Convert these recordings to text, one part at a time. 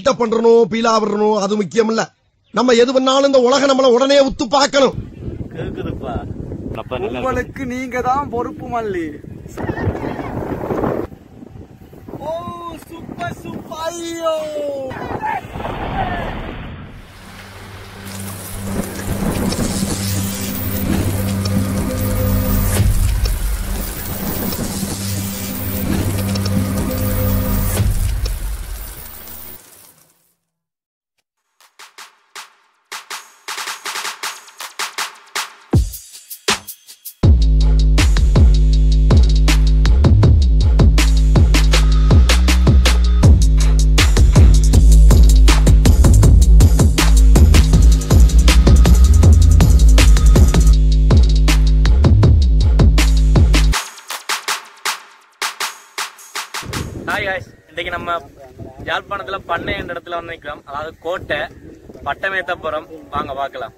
Build up பண்றணும் Beela விடணும் அது முக்கியம் இல்ல நம்ம எது பண்ணாலும் இந்த உலகம் நம்மள உடனே உத்து பார்க்கணும் கேக்குதுப்பா உங்களுக்கு நீங்க தான் பொறுப்பு மல்லி ஓ சூப்பர் சூப்பர் ஐயோ ஹாய் காய்ஸ் இன்னைக்கு நம்ம யாழ்ப்பாணத்துல பண்ணை என்ற இடத்துல வந்து நிக்கிறோம் அதாவது கோட்டை பட்டமேத்தப்புறம் வாங்க பார்க்கலாம்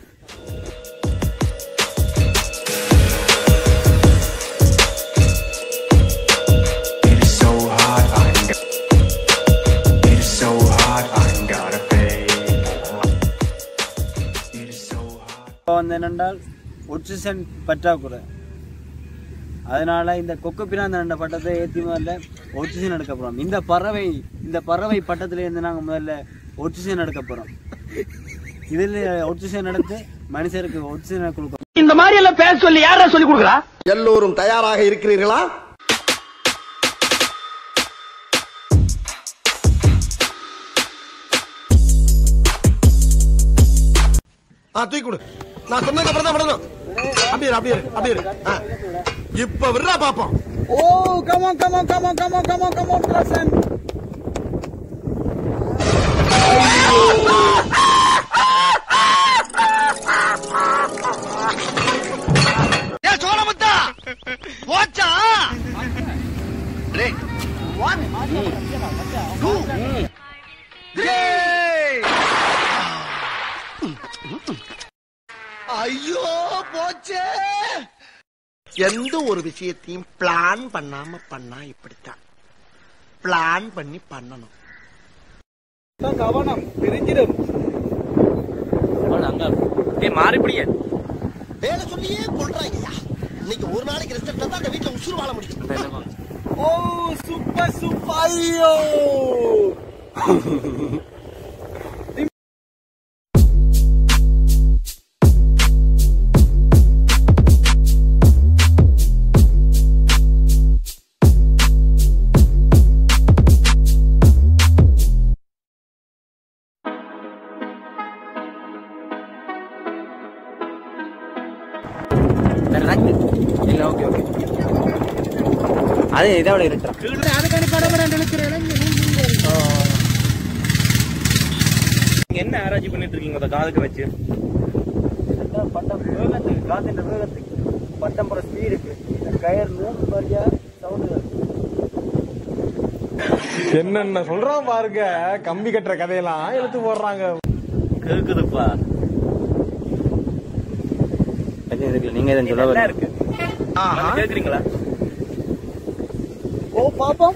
It is so hot, I ain't got. It is so hot, I ain't gotta pay. It is so hot. இப்போ வந்து என்னென்றால் ஒட்சிஜன் பற்றாக்குறை அதனால இந்த கொக்கு பிராந்த என்ற பட்டத்தை ஏற்றி முதல்ல ஒட்சிஜன் எடுக்க போகிறோம் இந்த பறவை இந்த பறவை பட்டத்துல இருந்து நாங்கள் முதல்ல ஒட்சிஜன் எடுக்க போகிறோம் இதில் ஒட்சிஜன் எடுத்து மனுஷருக்கு ஒட்சிஜனை கொடுக்க இந்த மாதிரி எல்லாம் பேச சொல்லி யாரா சொல்லி கொடுக்குறா எல்லோரும் தயாராக இருக்கிறீர்களா ஆ தூக்கி கொடு நான் சொன்னதுக்கு அப்புறம் தான் விடணும் அப்படியே இரு, அப்படியே இரு, அப்படியே இரு. ஆ. இப்ப விடுறா பாப்போம் ஓ come on come on come on come on come on come on பிரசன் ஏ சோழமுத்தா போச்சா ஐயோ போச்சே எந்த ஒரு விஷயத்தையும் பிளான் பண்ணாம பண்ணா இப்படித்தான் பிளான் பண்ணி பண்ணணும் கவனம் பிரிஞ்சிடும் அவன் அங்க ஏய் மாறிப்படியே வேலை சொல்லியே கொள்றாங்கய்யா இன்னைக்கு ஒரு நாளைக்கு ரெஸ்ட் எடுத்தா தான் அந்த வீட்டுல உசுறு வாழ முடியும் ஓ சூப்பர் சூப்பர் ஐயோ இல்ல ஓகே ஓகே அது இதோட இருக்கிறான் நீங்க என்ன ஆராய்ச்சி பண்ணிட்டு இருக்கீங்க அந்த காதுக்கு வச்சு பட்டம் வேகத்துக்கு காத்தின் வேகத்துக்கு பட்டம் போற ஸ்பீடுக்கு கயர் மூணு மாதிரியா சவுண்டு என்னென்ன சொல்றான் பாருங்க கம்பி கட்டுற கதையெல்லாம் எடுத்து போடுறாங்க கேக்குதுப்பா நீங்க எதுவும் சொல்ல இருக்கு கேக்குறீங்களா ஓ பாப்போம்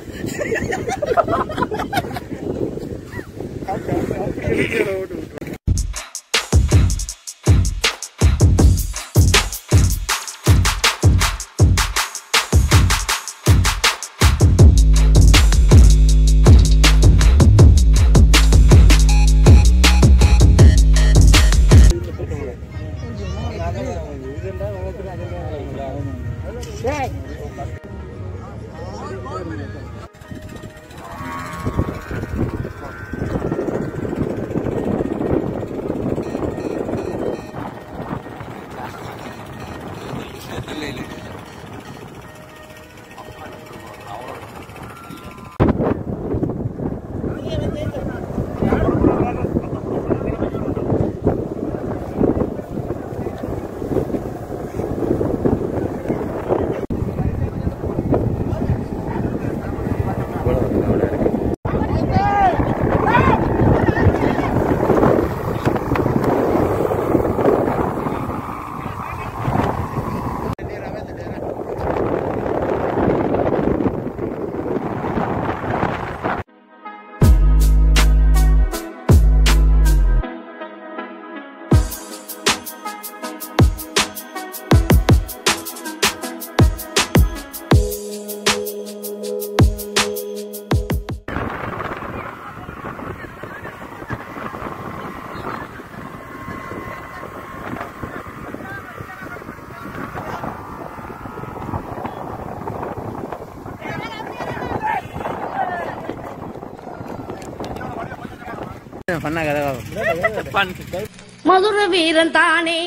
பண்ணா கதை Fun. மதுர வீரன் தானே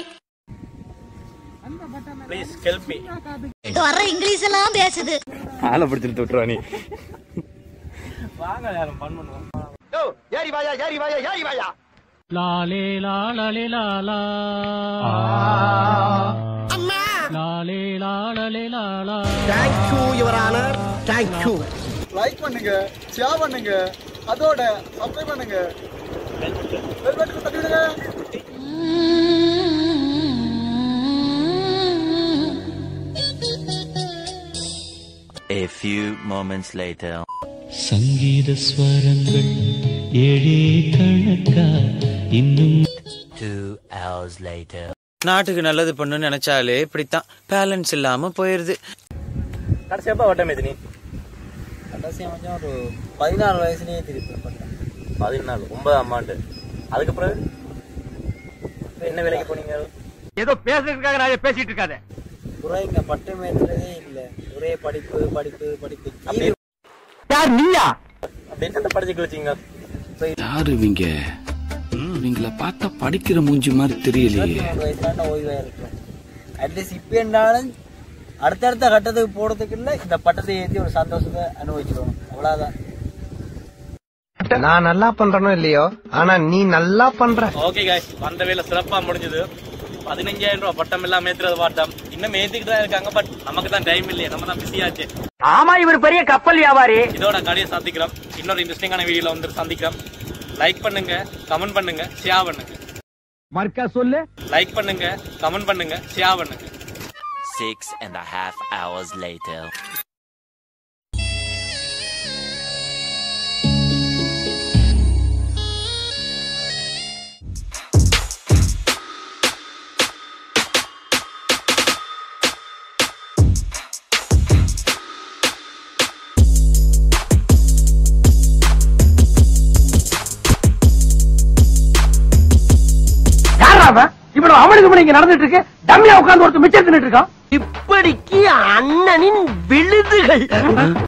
Please help me. வர இங்கிலீஷ் எல்லாம் பேசுது ஆளை பிடிச்சிட்டு விட்டுருவா நீ வாங்க யாரும் fun பண்ணுவோம் ஏறி வாயா ஏறி வாயா ஏறி வாயா லாலே லாலலே லாலா லாலே லாலலே லாலா thank you your honour thank you like பண்ணுங்க ஷேர் பண்ணுங்க அதோட சப்ஸ்கிரைப் பண்ணுங்க bell button தட்டி விடுங்க A few moments later. சங்கீத ஸ்வரங்கள் ஏழே கணக்கா இன்னும் Two hours later. நாட்டுக்கு நல்லது பண்ணணும்னு நினைச்சாலே இப்படித்தான் பேலன்ஸ் இல்லாம போயிருது கடைசி எப்போ வட்டம் எது நீ கடைசி அமைச்சா ஒரு பதினாறு வயசுலயே திருப்பி பண்ணேன் பதினாலு ஒன்பதாம் ஆண்டு அதுக்கு பிறகு என்ன வேலைக்கு போனீங்க ஏதோ பேசுறதுக்காக நான் பேசிட்டு இருக்காத ஒரே இங்க பட்டம் ஏத்துறதே இல்ல ஒரே படிப்பு படிப்பு படிப்பு கீழ் யார் நீயா அப்படி என்ன படிச்சு வச்சீங்க யாரு இவங்க இவங்கள பார்த்தா படிக்கிற மூஞ்சி மாதிரி தெரியலையே மூணு வயசுல ஓய்வா இருக்கும் அட்லீஸ்ட் இப்ப என்னாலும் அடுத்தடுத்த கட்டத்துக்கு போறதுக்குள்ள இந்த பட்டத்தை ஏத்தி ஒரு சந்தோஷத்தை அனுபவிச்சிருவோம் அவ்வளவுதான் நான் நல்லா பண்றனோ இல்லையோ ஆனா நீ நல்லா பண்ற ஓகே காய்ஸ் வந்த வேலை சிறப்பா முடிஞ்சது பதினஞ்சாயிரம் ரூபாய் பட்டம் எல்லாம் ஏத்துறது பாட்டம் இன்னும் ஏத்திக்கிட்டு தான் இருக்காங்க பட் நமக்கு தான் டைம் இல்லையே நம்ம தான் பிஸியாச்சு ஆமா இவர் பெரிய கப்பல் வியாபாரி இதோட கடையை சந்திக்கிறோம் இன்னொரு இன்ட்ரெஸ்டிங்கான வீடியோல வந்து சந்திக்கிறோம் லைக் பண்ணுங்க கமெண்ட் பண்ணுங்க ஷேர் பண்ணுங்க மர்க்கா சொல்லு லைக் பண்ணுங்க கமெண்ட் பண்ணுங்க ஷேர் பண்ணுங்க Six and a half hours later. யாரா அவன் இவ்வளவு அவனுக்கு மணி இங்க நடந்துட்டு இருக்கு டம்மியா உட்கார்ந்து ஒருத்தர் மிச்சம் தின்னுட்டு இருக்கான் இப்படிக்கு அண்ணனின் விழுதுகள்